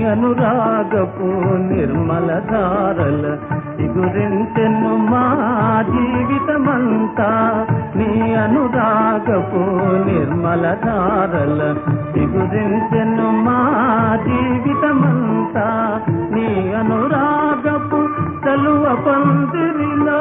అనురాగపు నిర్మల ధారల చిగురించెను మా జీవితమంతా నీ అనురాగపు నిర్మల ధారల చిగురించెను మా జీవితమంతా నీ అనురాగపు చలువ పందిరిలో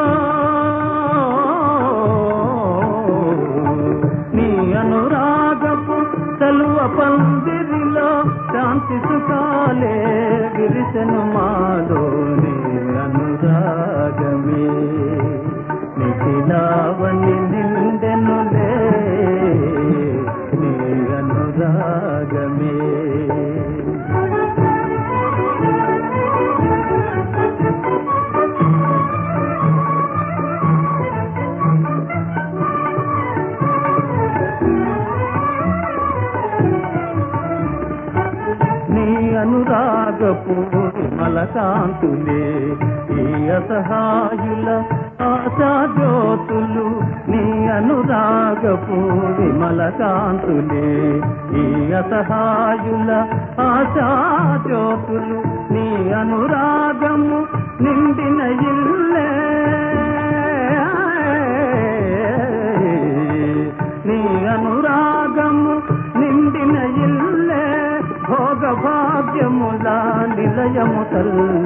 నీ అనురాగపు చలువ పందిరిలో శాంతి సుఖాలే విరిసెను మాలో నీ అనురాగమే నిఖిలావని నిండెనులే నీ అనురాగమే నీ అనురాగపు మలకాంతులే ఈ అసహాయుల ఆశా జ్యోతులు నీ అనురాగపు విమలకాంతులే ఈ అసహాయుల ఆశా జ్యోతులు నీ అనురాగము నిండిన ఇల్లే నీ అనురాగము నిండిన ఇల్లే భోగ భాగ్యముల నిలయము తల్లి